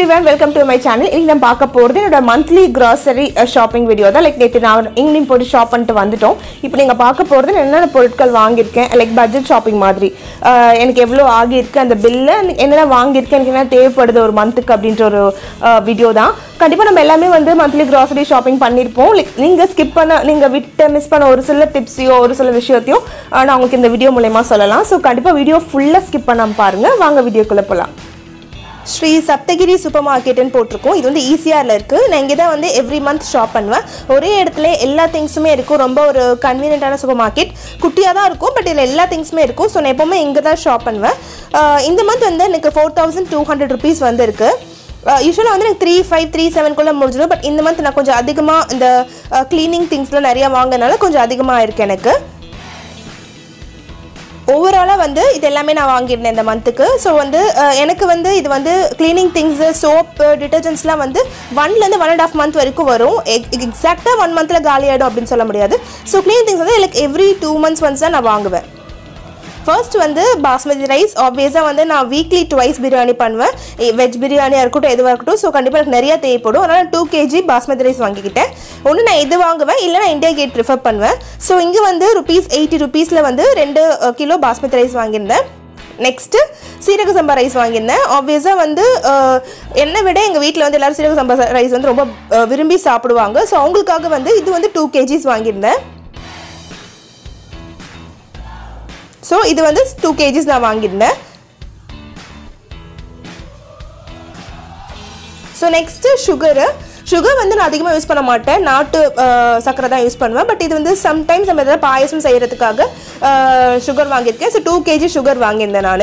everyone welcome to my channel இன்னைக்கு நம்ம பார்க்க போகிறது என்னோட மந்த்லி கிராசரி ஷாப்பிங் வீடியோ தான் லைக் நேற்று நான் இங்கிலீஷ் போட்டு ஷாப் பண்ணிட்டு வந்துட்டோம் இப்போ நீங்கள் பார்க்க போகிறது நான் என்னென்ன பொருட்கள் வாங்கியிருக்கேன் லைக் பட்ஜெட் ஷாப்பிங் மாதிரி அஹ், எனக்கு எவ்வளோ ஆகியிருக்கு அந்த பில்லு என்னென்ன வாங்கியிருக்கேன் எனக்கு என்ன தேவைப்படுது ஒரு மந்த்துக்கு அப்படின்ற ஒரு வீடியோ தான் கண்டிப்பாக நம்ம எல்லாமே வந்து மந்த்லி கிராசரி ஷாப்பிங் பண்ணியிருப்போம் லைக் நீங்கள் ஸ்கிப் பண்ண நீங்கள் விட்டு மிஸ் பண்ண ஒரு சில டிப்ஸையோ ஒரு சில விஷயத்தையும் அஹ், நான் உங்களுக்கு இந்த வீடியோ மூலயமா சொல்லலாம் ஸோ கண்டிப்பாக வீடியோ ஃபுல்லாக ஸ்கிப் பண்ணாமல் பாருங்கள் வாங்க வீடியோக்குள்ளே போகலாம் ஸ்ரீ சப்தகிரி சூப்பர் மார்க்கெட்டுன்னு போட்டிருக்கோம் இது வந்து ஈஸியாரில் இருக்குது நான் இங்கே தான் வந்து எவ்ரி மந்த் ஷாப் பண்ணுவேன் ஒரே இடத்துல எல்லா திங்ஸுமே இருக்கும் ரொம்ப ஒரு கன்வீனியன்ட்டான சூப்பர் மார்க்கெட் குட்டியாக தான் இருக்கும் பட் இதில் எல்லா திங்ஸுமே இருக்கும் ஸோ நான் எப்போவுமே இங்கே தான் ஷாப் பண்ணுவேன் ஆஹ் இந்த மந்த் வந்து எனக்கு four thousand two hundred rupees வந்து இருக்குது யூஸ்வலாக வந்து எனக்கு த்ரீ ஃபைவ் த்ரீ செவன்குள்ளே முடிஞ்சிடும் பட் இந்த மந்த் நான் கொஞ்சம் அதிகமாக இந்த க்ளீனிங் திங்ஸ்லாம் நிறையா வாங்கினால கொஞ்சம் அதிகமாக இருக்குது எனக்கு ஓவராலாக வந்து இது எல்லாமே நான் வாங்கியிருந்தேன் இந்த மந்த்துக்கு ஸோ வந்து அஹ், எனக்கு வந்து இது வந்து க்ளீனிங் திங்ஸு சோப்பு டிட்டர்ஜென்ட்ஸ்லாம் வந்து ஒன்லேருந்து ஒன் அண்ட் ஆஃப் மந்த் வரைக்கும் வரும் எக்ஸாக்டாக ஒன் மந்தில் காலி ஆகிடும் அப்படின்னு சொல்ல முடியாது ஸோ க்ளீனிங் திங்ஸ் வந்து எனக்கு எவ்ரி டூ மந்த்ஸ் ஒன்ஸ் தான் நான் வாங்குவேன் ஃபர்ஸ்ட் வந்து பாஸ்மதி ரைஸ் ஆப்வியஸாக வந்து நான் வீக்லி டுவைஸ் பிரியாணி பண்ணுவேன் வெஜ் பிரியாணியாக இருக்கட்டும் எதுவாக இருக்கட்டும் ஸோ கண்டிப்பாக எனக்கு நிறையா தேவைப்படும் அதனால் டூ கேஜி பாஸ்மதி ரைஸ் வாங்கிக்கிட்டேன் ஒன்று நான் இது வாங்குவேன் இல்லை நான் இந்தியா கேட் ப்ரிஃபர் பண்ணுவேன் ஸோ இங்கே வந்து ருபீஸ் எயிட்டி ருபீஸில் வந்து ரெண்டு கிலோ பாஸ்மதி ரைஸ் வாங்கியிருந்தேன் நெக்ஸ்ட்டு சீரக சம்பா ரைஸ் வாங்கியிருந்தேன் ஆப்வியஸாக வந்து அஹ், என்னை விட எங்கள் வீட்டில் வந்து எல்லோரும் சீரக சம்பா ரைஸ் வந்து ரொம்ப அஹ், விரும்பி சாப்பிடுவாங்க ஸோ அவங்களுக்காக வந்து இது வந்து டூ கேஜிஸ் வாங்கியிருந்தேன் ஸோ இது வந்து டூ கேஜிஸ் நான் வாங்கியிருந்தேன் ஸோ நெக்ஸ்ட்டு சுகரு சுகர் வந்து நான் அதிகமாக யூஸ் பண்ண மாட்டேன் நாட்டு அஹ், சர்க்கரை தான் யூஸ் பண்ணுவேன் பட் இது வந்து சம்டைம்ஸ் நம்ம எதாவது பாயசம் செய்கிறதுக்காக சுகர் வாங்கியிருக்கேன் ஸோ டூ கேஜி சுகர் வாங்கியிருந்தேன் நான்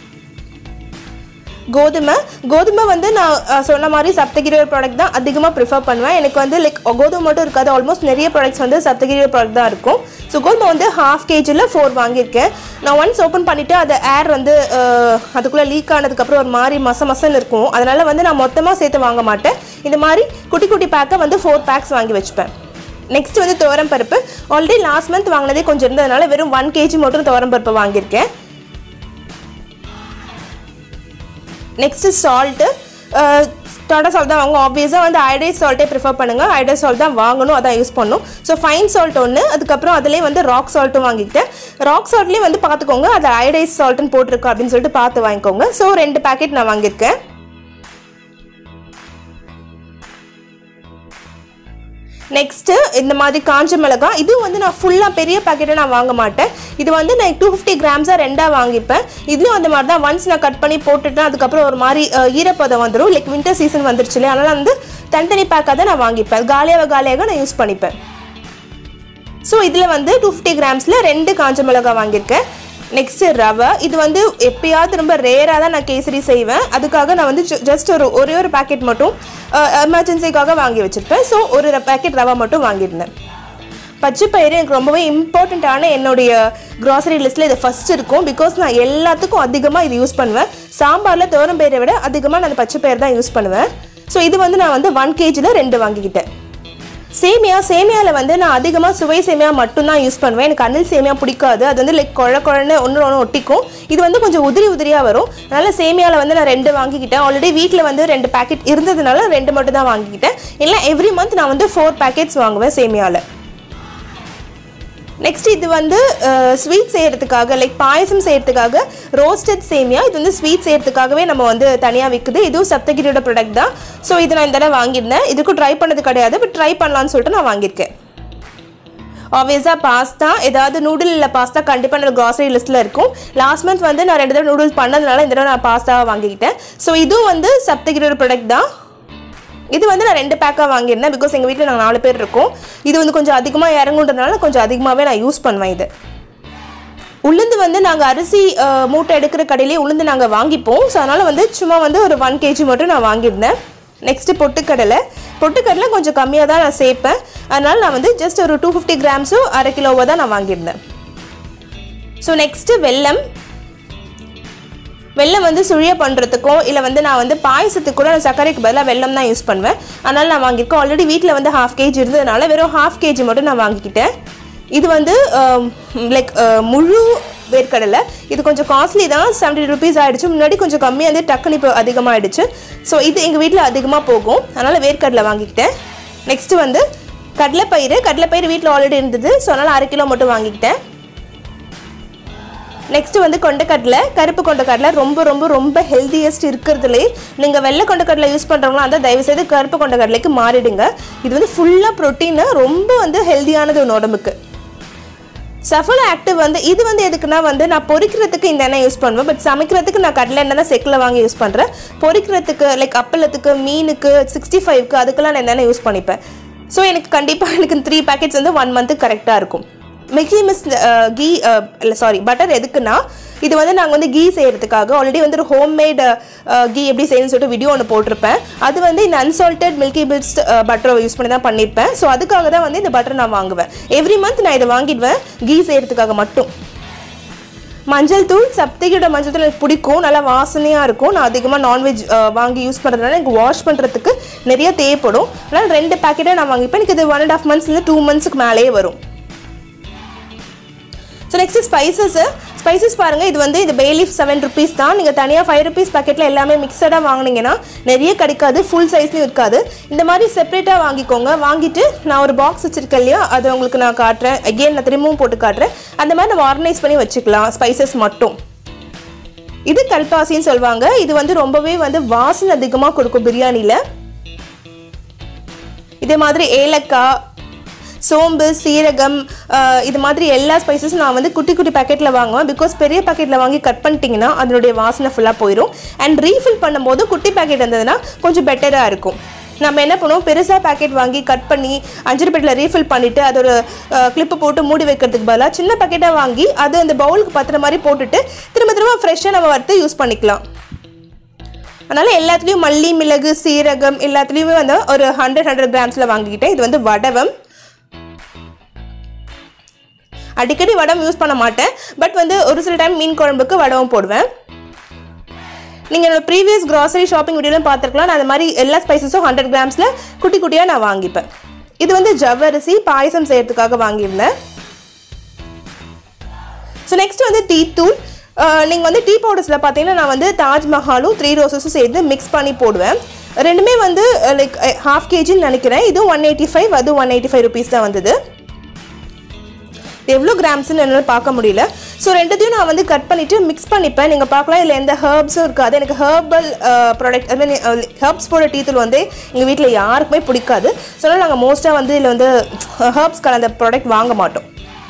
கோதுமை கோதுமை வந்து நான் அஹ், சொன்ன மாதிரி சப்தகிரி ப்ராடக்ட் தான் அதிகமாக ப்ரிஃபர் பண்ணுவேன் எனக்கு வந்து லைக் கோதுமை மட்டும் இருக்காது ஆல்மோஸ்ட் நிறைய ப்ராடக்ட்ஸ் வந்து சப்தகிரி ப்ராடக்ட் தான் இருக்கும் ஸோ கோதுமை வந்து ஹாஃப் கேஜியில் ஃபோர் வாங்கியிருக்கேன் நான் ஒன்ஸ் ஓப்பன் பண்ணிவிட்டு அது ஏர் வந்து அஹ், அதுக்குள்ளே லீக் ஆனதுக்கப்புறம் ஒரு மாதிரி மச மசன்னு இருக்கும் அதனால் வந்து நான் மொத்தமாக சேர்த்து வாங்க மாட்டேன் இந்த மாதிரி குட்டி குட்டி பேக்கை வந்து ஃபோர் பேக்ஸ் வாங்கி வச்சுப்பேன் நெக்ஸ்ட் வந்து துவரம் பருப்பு ஆல்ரெடி லாஸ்ட் மந்த் வாங்கினதே கொஞ்சம் இருந்ததுனால வெறும் ஒன் கேஜி மட்டும் துவரம் பருப்பு வாங்கியிருக்கேன் நெக்ஸ்ட்டு சால்ட்டு டாடா சால்ட் தான் வாங்குவோம் ஆப்வியஸாக வந்து ஐடைஸ் சால்ட்டே ப்ரிஃபர் பண்ணுங்கள் ஐடைஸ் சால்ட் தான் வாங்கணும் அதான் யூஸ் பண்ணணும் ஸோ ஃபைன் சால்ட் ஒன்று அதுக்கப்புறம் அதுலேயே வந்து ராக் சால்ட்டும் வாங்கிக்கிட்டேன் ராக் சால்ட்லேயே வந்து பார்த்துக்கோங்க அது ஐடைஸ் சால்ட்டுன்னு போட்டிருக்கு அப்படின்னு சொல்லிட்டு பார்த்து வாங்கிக்கோங்க ஸோ ரெண்டு பேக்கெட் நான் வாங்கியிருக்கேன் நெக்ஸ்ட்டு இந்த மாதிரி காஞ்ச மிளகாய் இது வந்து நான் ஃபுல்லாக பெரிய பாக்கெட்டை நான் வாங்க மாட்டேன் இது வந்து நான் டூ ஃபிஃப்டி கிராம்ஸாக ரெண்டாக வாங்கிப்பேன் இதுலேயும் அந்த மாதிரி தான் ஒன்ஸ் நான் கட் பண்ணி போட்டுட்டேன் அதுக்கப்புறம் ஒரு மாதிரி அஹ், ஈரப்பதம் வந்துடும் லைக் வின்டர் சீசன் வந்துருச்சு இல்லையா அதனால் வந்து தனித்தனி பேக்காக தான் நான் வாங்கிப்பேன் காலியாக காலியாக நான் யூஸ் பண்ணிப்பேன் ஸோ இதில் வந்து டூ ஃபிஃப்டி கிராம்ஸில் ரெண்டு காஞ்ச மிளகாய் வாங்கியிருக்கேன் நெக்ஸ்ட்டு ரவை இது வந்து எப்பயாவது ரொம்ப ரேராக தான் நான் கேசரி செய்வேன் அதுக்காக நான் வந்து ஜஸ்ட் ஒரு ஒரே ஒரு பேக்கெட் மட்டும் எமர்ஜென்சிக்காக வாங்கி வச்சுருப்பேன் ஸோ ஒரு பேக்கெட் ரவை மட்டும் வாங்கியிருந்தேன் பச்சை பயிறு எனக்கு ரொம்பவே இம்பார்ட்டண்ட்டான என்னுடைய க்ராசரி லிஸ்ட்டில் இது ஃபஸ்ட் இருக்கும் பிகாஸ் நான் எல்லாத்துக்கும் அதிகமாக இது யூஸ் பண்ணுவேன் சாம்பாரில் துவரம் பயிரை விட அதிகமாக நான் அந்த பச்சை பயிர் தான் யூஸ் பண்ணுவேன் ஸோ இது வந்து நான் வந்து ஒன் கேஜியில் ரெண்டு வாங்கிக்கிட்டேன் சேமியா சேமியாவில் வந்து நான் அதிகமாக சுவை சேமியா மட்டும்தான் யூஸ் பண்ணுவேன் எனக்கு அணில் சேமியா பிடிக்காது அது வந்து லைக் குழ குழன்னு ஒன்று ஒன்று ஒட்டிக்கும் இது வந்து கொஞ்சம் உதிரி உதிரியாக வரும் அதனால் சேமியாவில் வந்து நான் ரெண்டு வாங்கிக்கிட்டேன் ஆல்ரெடி வீட்டில் வந்து ரெண்டு பேக்கெட் இருந்ததுனால ரெண்டு மட்டும் தான் வாங்கிக்கிட்டேன் இல்லை எவ்ரி மந்த் நான் வந்து ஃபோர் பேக்கெட்ஸ் வாங்குவேன் சேமியாவில் நெக்ஸ்ட் இது வந்து ஸ்வீட் செய்கிறதுக்காக லைக் பாயசம் செய்கிறதுக்காக ரோஸ்டட் சேமியா இது வந்து ஸ்வீட் செய்கிறதுக்காகவே நம்ம வந்து தனியாக விற்குது இதுவும் சப்தகிரியோட ப்ராடக்ட் தான் ஸோ இது நான் இந்த தடவை வாங்கியிருந்தேன் இதுக்கும் ட்ரை பண்ணது கிடையாது பட் ட்ரை பண்ணலான்னு சொல்லிட்டு நான் வாங்கியிருக்கேன் ஆப்வியஸாக பாஸ்தா ஏதாவது நூடுல் இல்லை பாஸ்தா கண்டிப்பாக என்னோட க்ராசரி லிஸ்ட்டில் இருக்கும் லாஸ்ட் மந்த் வந்து நான் ரெண்டு தடவை நூடுல்ஸ் பண்ணதுனால இந்த தடவை நான் பாஸ்தாவை வாங்கிக்கிட்டேன் ஸோ இதுவும் வந்து சப்தகிரியோட ப்ராடக்ட் தான் இது வந்து நான் ரெண்டு பேக்காக வாங்கியிருந்தேன் பிகாஸ் எங்கள் வீட்டில் நாங்கள் நாலு பேர் இருக்கோம் இது வந்து கொஞ்சம் அதிகமாக இறங்குன்றதுனால கொஞ்சம் அதிகமாகவே நான் யூஸ் பண்ணுவேன் இது உளுந்து வந்து நாங்கள் அரிசி அஹ், மூட்டை எடுக்கிற கடையிலே உளுந்து நாங்கள் வாங்கிப்போம் ஸோ அதனால் வந்து சும்மா வந்து ஒரு ஒன் கேஜி மட்டும் நான் வாங்கியிருந்தேன் நெக்ஸ்ட்டு பொட்டுக்கடலை பொட்டுக்கடலை கொஞ்சம் கம்மியாக தான் நான் சேர்ப்பேன் அதனால் நான் வந்து ஜஸ்ட் ஒரு டூ ஃபிஃப்டி கிராம்ஸும் அரை கிலோவோ தான் நான் வாங்கியிருந்தேன் ஸோ நெக்ஸ்ட்டு வெல்லம் வெல்லம் வந்து சுழிய பண்ணுறதுக்கும் இல்லை வந்து நான் வந்து பாயசத்துக்கு கூட நான் சர்க்கரைக்கு பதிலாக வெல்லம் தான் யூஸ் பண்ணுவேன் அதனால் நான் வாங்கியிருக்கேன் ஆல்ரெடி வீட்டில் வந்து ஹாஃப் கேஜி இருந்ததுனால வெறும் ஹாஃப் கேஜி மட்டும் நான் வாங்கிக்கிட்டேன் இது வந்து லைக் முழு வேர்க்கடலை இது கொஞ்சம் காஸ்ட்லி தான் செவன்டி ருபீஸ் ஆயிடுச்சு முன்னாடி கொஞ்சம் கம்மியாக வந்து டக்குன்னு இப்போ அதிகமாகிடுச்சு ஸோ இது எங்கள் வீட்டில் அதிகமாக போகும் அதனால் வேர்க்கடலை வாங்கிக்கிட்டேன் நெக்ஸ்ட்டு வந்து கடலைப்பயிறு கடலைப்பயிறு வீட்டில் ஆல்ரெடி இருந்தது ஸோ அதனால் அரை கிலோ மட்டும் வாங்கிக்கிட்டேன் நெக்ஸ்ட் வந்து கொண்டக்கடலை கருப்பு கொண்டக்கடலை ரொம்ப ரொம்ப ரொம்ப ஹெல்தியஸ்ட் இருக்கிறதுலே நீங்கள் வெள்ளை கொண்டக்கடலை யூஸ் பண்ணுறவங்களா இருந்தால் தயவுசெய்து கருப்பு கொண்டக்கடலைக்கு மாறிடுங்க இது வந்து ஃபுல்லாக ப்ரோட்டீனு ரொம்ப வந்து ஹெல்தியானது உன் உடம்புக்கு சஃபலோ ஆக்டிவ் வந்து இது வந்து எதுக்குன்னா வந்து நான் பொரிக்கிறதுக்கு இந்த எண்ணெய் யூஸ் பண்ணுவேன் பட் சமைக்கிறதுக்கு நான் கடலை எண்ணெய் தான் செக்கில் வாங்கி யூஸ் பண்ணுறேன் பொரிக்கிறதுக்கு லைக் அப்பளத்துக்கு மீனுக்கு சிக்ஸ்டி ஃபைவ்க்கு அதுக்கெல்லாம் நான் இந்த எண்ணெய் யூஸ் பண்ணிப்பேன் ஸோ எனக்கு கண்டிப்பாக எனக்கு த்ரீ பேக்கெட்ஸ் வந்து ஒன் மந்த்துக்கு கரெக்டாக இருக்கும் மிக்கி மிஸ் கீ இல்லை சாரி பட்டர் எதுக்குன்னா இது வந்து நாங்கள் வந்து கீ செய்கிறதுக்காக ஆல்ரெடி வந்து ஒரு ஹோம்மேட் கீ எப்படி செய்யணும்னு சொல்லிட்டு வீடியோ ஒன்று போட்டிருப்பேன் அது வந்து இந்த அன்சால்டட் மில்கி பில்ஸ்ட் பட்டரை யூஸ் பண்ணி தான் பண்ணியிருப்பேன் ஸோ அதுக்காக தான் வந்து இந்த பட்டர் நான் வாங்குவேன் எவ்ரி மந்த் நான் இதை வாங்கிடுவேன் கீ செய்கிறதுக்காக மட்டும் மஞ்சள் தூள் சப்திகியோட மஞ்சள் தூள் எனக்கு பிடிக்கும் நல்லா வாசனையாக இருக்கும் நான் அதிகமாக நான்வெஜ் வாங்கி யூஸ் பண்ணுறதுனால எனக்கு வாஷ் பண்ணுறதுக்கு நிறைய தேவைப்படும் அதனால் ரெண்டு பேக்கெட்டாக நான் வாங்கிப்பேன் எனக்கு இது ஒன் அண்ட் ஆஃப் மந்த்ஸ்லேருந்து டூ மந்த்ஸ்க்கு மேலேயே வரும் ஸோ நெக்ஸ்ட் ஸ்பைசஸ் ஸ்பைசஸ் பாருங்கள் இது வந்து இது பேலீஃப் செவன் ருபீஸ் தான் நீங்கள் தனியாக ஃபைவ் ருபீஸ் பேக்கெட்டில் எல்லாமே மிக்சடாக வாங்கினீங்கன்னா நிறைய கிடைக்காது ஃபுல் சைஸ்லையும் இருக்காது இந்த மாதிரி செப்பரேட்டாக வாங்கிக்கோங்க வாங்கிட்டு நான் ஒரு பாக்ஸ் வச்சுருக்கேன் இல்லையா அதை உங்களுக்கு நான் காட்டுறேன் அகெயின் நான் திரும்பவும் போட்டு காட்டுறேன் அந்த மாதிரி நம்ம ஆர்கனைஸ் பண்ணி வச்சுக்கலாம் ஸ்பைசஸ் மட்டும் இது கல்பாசின்னு சொல்லுவாங்க இது வந்து ரொம்பவே வந்து வாசனை அதிகமாக கொடுக்கும் பிரியாணியில் இதே மாதிரி ஏலக்காய் சோம்பு சீரகம் ஆஹ் இது மாதிரி எல்லா ஸ்பைசஸும் நான் வந்து குட்டி குட்டி பேக்கெட்டில் வாங்குவேன் பிகாஸ் பெரிய பேக்கெட்டில் வாங்கி கட் பண்ணிட்டீங்கன்னா அதனுடைய வாசனை ஃபுல்லாக போயிடும் அண்ட் ரீஃபில் பண்ணும்போது குட்டி பேக்கெட் இருந்ததுன்னா கொஞ்சம் பெட்டராக இருக்கும் நம்ம என்ன பண்ணுவோம் பெருசாக பேக்கெட் வாங்கி கட் பண்ணி அஞ்சு ரூபாயில் ரீஃபில் பண்ணிவிட்டு அது ஒரு கிளிப்பு போட்டு மூடி வைக்கிறதுக்கு பதிலாக சின்ன பேக்கெட்டாக வாங்கி அது அந்த பவுலுக்கு பத்துற மாதிரி போட்டுட்டு திரும்ப திரும்ப ஃப்ரெஷ்ஷாக நம்ம வறுத்து யூஸ் பண்ணிக்கலாம் அதனால் எல்லாத்துலேயும் மல்லி மிளகு சீரகம் எல்லாத்துலேயுமே வந்து ஒரு ஹண்ட்ரட் ஹண்ட்ரட் கிராம்ஸில் வாங்கிக்கிட்டேன் இது வந்து வடவம் அடிக்கடி வடம் யூஸ் பண்ண மாட்டேன் பட் வந்து ஒரு சில டைம் மீன் குழம்புக்கு வடவும் போடுவேன் நீங்கள் என்னோட ப்ரீவியஸ் கிராசரி ஷாப்பிங் வீடியோலாம் பார்த்துருக்கலாம் நான் அந்த மாதிரி எல்லா ஸ்பைசஸும் ஹண்ட்ரட் கிராம்ஸில் குட்டி குட்டியாக நான் வாங்கிப்பேன் இது வந்து ஜவ்வரிசி பாயசம் செய்யறதுக்காக வாங்கியிருந்தேன் ஸோ நெக்ஸ்ட் வந்து டீ தூள் நீங்கள் வந்து டீ பவுடர்ஸில் பார்த்தீங்கன்னா நான் வந்து தாஜ்மஹாலும் த்ரீ ரோசஸும் சேர்த்து மிக்ஸ் பண்ணி போடுவேன் ரெண்டுமே வந்து லைக் ஹாஃப் கேஜின்னு நினைக்கிறேன் இதுவும் ஒன் எயிட்டி ஃபைவ் அதுவும் ஒன் எயிட்டி ஃபைவ் ருபீஸ் தான் வந்தது இது எவ்வளோ கிராம்ஸ்னு என்னால் பார்க்க முடியல ஸோ ரெண்டுத்தையும் நான் வந்து கட் பண்ணிவிட்டு மிக்ஸ் பண்ணிப்பேன் நீங்கள் பார்க்கலாம் இதில் எந்த ஹர்ப்ஸும் இருக்காது எனக்கு ஹர்பல் ப்ராடக்ட் அது மாதிரி ஹர்ப்ஸ் போட டீ தூள் வந்து எங்கள் வீட்டில் யாருக்குமே பிடிக்காது ஸோ அதனால் நாங்கள் மோஸ்ட்டாக வந்து இதில் வந்து ஹர்ப்ஸ் கலந்த ப்ராடக்ட் வாங்க மாட்டோம்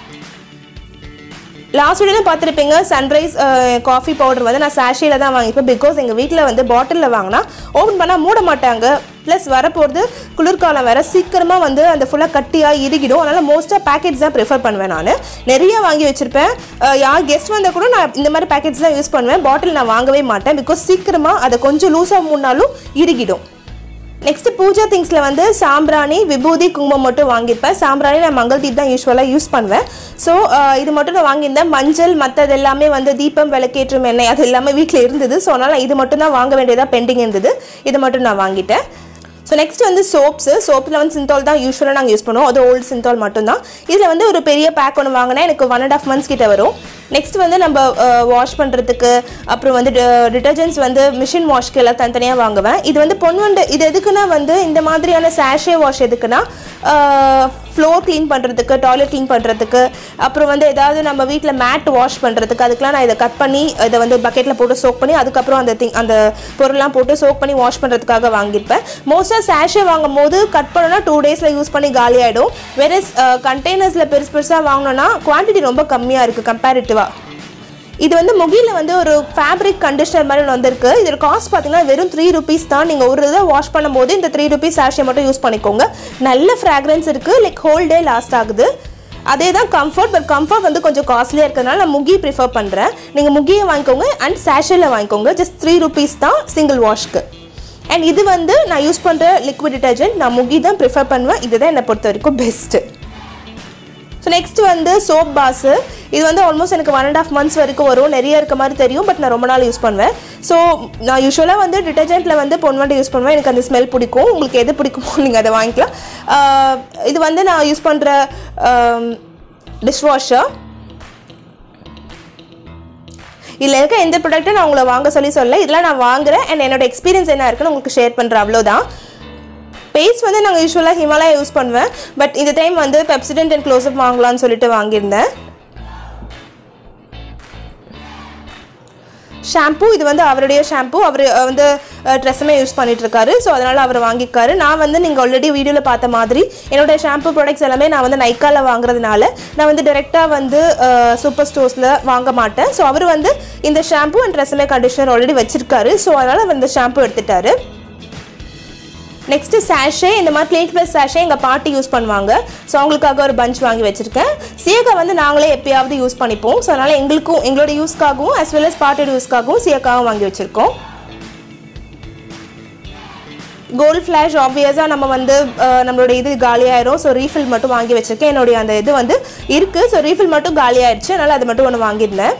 லாஸ்ட் வீடியோவில் பார்த்துருப்பீங்க சன்ரைஸ் காஃபி பவுடர் வந்து நான் சாஷியில் தான் வாங்கிப்பேன் பிகாஸ் எங்கள் வீட்டில் வந்து பாட்டிலில் வாங்கினா ஓப்பன் பண்ணால் மூட மாட்டாங்க ப்ளஸ் வரப்போகிறது குளிர்காலம் வேறு சீக்கிரமாக வந்து அந்த ஃபுல்லாக கட்டியாக இறுகிடும் அதனால் மோஸ்ட்டாக பேக்கெட்ஸ் தான் ப்ரிஃபர் பண்ணுவேன் நான் நிறைய வாங்கி வச்சுருப்பேன் யார் கெஸ்ட் வந்தால் கூட நான் இந்த மாதிரி பேக்கெட்ஸ் தான் யூஸ் பண்ணுவேன் பாட்டில் நான் வாங்கவே மாட்டேன் பிகாஸ் சீக்கிரமாக அதை கொஞ்சம் லூஸாக மூடினாலும் இறுகிடும் நெக்ஸ்ட் பூஜா திங்ஸில் வந்து சாம்பிராணி விபூதி குங்குமம் மட்டும் வாங்கியிருப்பேன் சாம்பிராணி நான் மங்கள் தீப் தான் யூஸ்வலாக யூஸ் பண்ணுவேன் ஸோ இது மட்டும் நான் வாங்கியிருந்தேன் மஞ்சள் மற்றது எல்லாமே வந்து தீபம் விளக்கேற்றும் எண்ணெய் அது எல்லாமே வீட்டில் இருந்தது ஸோ அதனால் நான் இது மட்டும் தான் வாங்க வேண்டியதாக பெண்டிங் இருந்தது இது மட்டும் நான் வாங்கிட்டேன் ஸோ நெக்ஸ்ட் வந்து சோப்ஸு சோப்பில் வந்து சிந்தால் தான் யூஸ்வலாக நாங்கள் யூஸ் பண்ணுவோம் அது ஓல்டு சிந்தால் மட்டும்தான் இதில் வந்து ஒரு பெரிய பேக் ஒன்று வாங்கினா எனக்கு ஒன் அண்ட் ஆஃப் மந்த்ஸ் கிட்ட வரும் நெக்ஸ்ட் வந்து நம்ம வாஷ் பண்ணுறதுக்கு அப்புறம் வந்து டிட்டர்ஜென்ட்ஸ் வந்து மிஷின் வாஷ்க்கு எல்லாம் தனித்தனியாக வாங்குவேன் இது வந்து பொன்வண்டு இது எதுக்குன்னா வந்து இந்த மாதிரியான சாஷே வாஷ் எதுக்குன்னா ஃப்ளோர் க்ளீன் பண்ணுறதுக்கு டாய்லெட் க்ளீன் பண்ணுறதுக்கு அப்புறம் வந்து ஏதாவது நம்ம வீட்டில் மேட் வாஷ் பண்ணுறதுக்கு அதுக்கெலாம் நான் இதை கட் பண்ணி இதை வந்து பக்கெட்டில் போட்டு சோக் பண்ணி அதுக்கப்புறம் அந்த திங் அந்த பொருள்லாம் போட்டு சோக் பண்ணி வாஷ் பண்ணுறதுக்காக வாங்கியிருப்பேன் மோஸ்ட்டாக சாஷே வாங்கும் போது கட் பண்ணோன்னா டூ டேஸில் யூஸ் பண்ணி காலி ஆகிடும் வேற கண்டெய்னர்ஸில் பெருசு பெருசாக வாங்கினோன்னா குவான்டிட்டி ரொம்ப கம்மியாக இருக்குது கம்பேரிட்டிவாக இது வந்து முகில வந்து ஒரு ஃபேப்ரிக் கண்டிஷனர் மாதிரி ஒன்று வந்திருக்கு இதோட காஸ்ட் பார்த்தீங்கன்னா வெறும் த்ரீ ருபீஸ் தான் நீங்கள் ஒரு இதை வாஷ் பண்ணும்போது இந்த த்ரீ ருபீஸ் சாஷே மட்டும் யூஸ் பண்ணிக்கோங்க நல்ல ஃப்ராக்ரன்ஸ் இருக்குது லைக் ஹோல் டே லாஸ்ட் ஆகுது அதே தான் கம்ஃபர்ட் பட் கம்ஃபர்ட் வந்து கொஞ்சம் காஸ்ட்லியாக இருக்கிறதுனால நான் முகி ப்ரிஃபர் பண்ணுறேன் நீங்கள் முகியை வாங்கிக்கோங்க அண்ட் சாஷேல வாங்கிக்கோங்க ஜஸ்ட் த்ரீ ருபீஸ் தான் சிங்கிள் வாஷ்க்கு அண்ட் இது வந்து நான் யூஸ் பண்ணுற லிக்விட் டிட்டர்ஜென்ட் நான் முகி தான் ப்ரிஃபர் பண்ணுவேன் இதுதான் என்னை பொறுத்த வரைக்கும் பெஸ்ட்டு ஸோ நெக்ஸ்ட் வந்து சோப் பாஸு இது வந்து ஆல்மோஸ்ட் எனக்கு ஒன் அண்ட் ஆஃப் மந்த்ஸ் வரைக்கும் வரும் நிறைய இருக்க மாதிரி தெரியும் பட் நான் ரொம்ப நாள் யூஸ் பண்ணுவேன் ஸோ நான் யூஸ்வலாக வந்து டிட்டர்ஜென்ட்டில் வந்து பொன்வண்டு யூஸ் பண்ணுவேன் எனக்கு அந்த ஸ்மெல் பிடிக்கும் உங்களுக்கு எது பிடிக்குமோ நீங்கள் அதை வாங்கிக்கலாம் ஆஹ் இது வந்து நான் யூஸ் பண்ணுற டிஷ் வாஷர் இதில் இருக்க எந்த ப்ராடக்ட்டும் நான் உங்களை வாங்க சொல்லி சொல்ல இதெல்லாம் நான் வாங்குறேன் அண்ட் என்னோட எக்ஸ்பீரியன்ஸ் என்ன இருக்குன்னு உங்களுக்கு ஷேர் பண்ணுறேன் அவ்வளோதான் பேஸ்ட் வந்து நாங்கள் யூஸ்வலாக ஹிமாலயா யூஸ் பண்ணுவேன் பட் இந்த டைம் வந்து பெப்சிடென்ட் அண்ட் க்ளோஸ்அப் வாங்கலாம்னு சொல்லிட்டு வாங்கியிருந்தேன் ஷாம்பு இது வந்து அவருடைய ஷாம்பு அவர் வந்து ட்ரெஸ்ஸுமே யூஸ் பண்ணிட்டு இருக்காரு ஸோ அதனால் அவர் வாங்கியிருக்காரு நான் வந்து நீங்கள் ஆல்ரெடி வீடியோவில் பார்த்த மாதிரி என்னோட ஷாம்பு ப்ராடக்ட்ஸ் எல்லாமே நான் வந்து நைக்காவில் வாங்குறதுனால நான் வந்து டேரெக்டாக வந்து சூப்பர் ஸ்டோர்ஸில் வாங்க மாட்டேன் ஸோ அவர் வந்து இந்த shampoo and Tresemme conditioner already வச்சிருக்காரு ஸோ அதனால் அவர் இந்த ஷாம்பு எடுத்துட்டாரு நெக்ஸ்ட்டு சாஷே இந்த மாதிரி கிளினிக் ப்ளஸ் சாஷே எங்கள் பாட்டி யூஸ் பண்ணுவாங்க ஸோ அவங்களுக்காக ஒரு பஞ்ச் வாங்கி வச்சுருக்கேன் சீயக்காய் வந்து நாங்களே எப்பயாவது யூஸ் பண்ணிப்போம் ஸோ அதனால் எங்களுக்கும் எங்களோட யூஸ்க்காகவும் as well as பாட்டியோட யூஸ்க்காகவும் சீயக்காவும் வாங்கி வச்சுருக்கோம் கோல்ட் ஃப்ளாஷ் ஆப்வியஸாக நம்ம வந்து அஹ், நம்மளோட இது காலியாயிரும் ஸோ ரீஃபில் மட்டும் வாங்கி வச்சுருக்கேன் என்னுடைய அந்த இது வந்து இருக்குது ஸோ ரீஃபில் மட்டும் காலியாயிடுச்சு அதனால் அது மட்டும் ஒன்று வாங்கியிருந்தேன்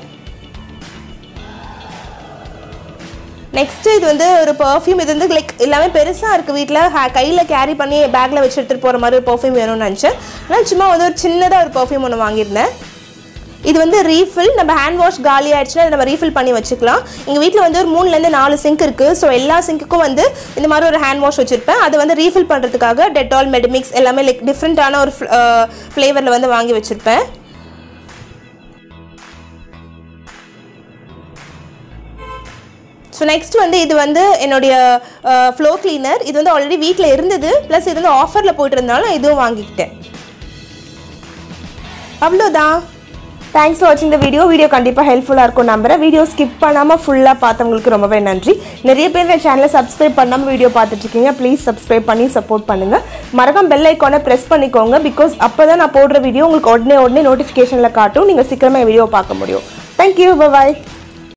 நெக்ஸ்ட்டு இது வந்து ஒரு பர்ஃப்யூம் இது வந்து லைக் எல்லாமே பெருசாக இருக்குது வீட்டில் கையில் கேரி பண்ணி பேக்கில் வச்சு எடுத்துகிட்டு போகிற மாதிரி ஒரு பர்ஃப்யூம் வேணும்னு நினச்சேன் ஆனால் சும்மா வந்து ஒரு சின்னதாக ஒரு பர்ஃப்யூம் ஒன்று வாங்கியிருந்தேன் இது வந்து ரீஃபில் நம்ம ஹேண்ட் வாஷ் காலி ஆயிடுச்சுன்னா அதை நம்ம ரீஃபில் பண்ணி வச்சுக்கலாம் எங்கள் வீட்டில் வந்து ஒரு மூணுலேருந்து நாலு சிங்க் இருக்குது ஸோ எல்லா சிங்க்குக்கும் வந்து இந்த மாதிரி ஒரு ஹேண்ட் வாஷ் வச்சுருப்பேன் அது வந்து ரீஃபில் பண்ணுறதுக்காக டெட்டால் மெடிமிக்ஸ் எல்லாமே லைக் டிஃப்ரெண்ட்டான ஒரு ஃப்ளேவரில் வந்து வாங்கி வச்சுருப்பேன் ஸோ நெக்ஸ்ட் வந்து இது வந்து என்னுடைய ஃப்ளோ கிளீனர் இது வந்து ஆல்ரெடி வீட்டில் இருந்தது ப்ளஸ் இது வந்து ஆஃபரில் போயிட்டு இருந்தாலும் நான் இதுவும் வாங்கிக்கிட்டேன் அவ்வளோதான் தேங்க்ஸ் ஃபார் வாட்சிங் த வீடியோ வீடியோ கண்டிப்பாக ஹெல்ப்ஃபுல்லாக இருக்கும் நம்புறேன் வீடியோ ஸ்கிப் பண்ணாமல் ஃபுல்லாக பார்த்தவங்களுக்கு ரொம்பவே நன்றி நிறைய பேர் என் சேனலை சப்ஸ்கிரைப் பண்ணாமல் வீடியோ பார்த்துட்ருக்கீங்க ப்ளீஸ் சப்ஸ்கிரைப் பண்ணி சப்போர்ட் பண்ணுங்கள் மறக்காம பெல் ஐக்கானை ப்ரெஸ் பண்ணிக்கோங்க பிகாஸ் அப்போ தான் நான் போடுற வீடியோ உங்களுக்கு உடனே உடனே நோட்டிஃபிகேஷனில் காட்டும் நீங்கள் சீக்கிரமாக வீடியோ பார்க்க முடியும் தேங்க்யூ பாய்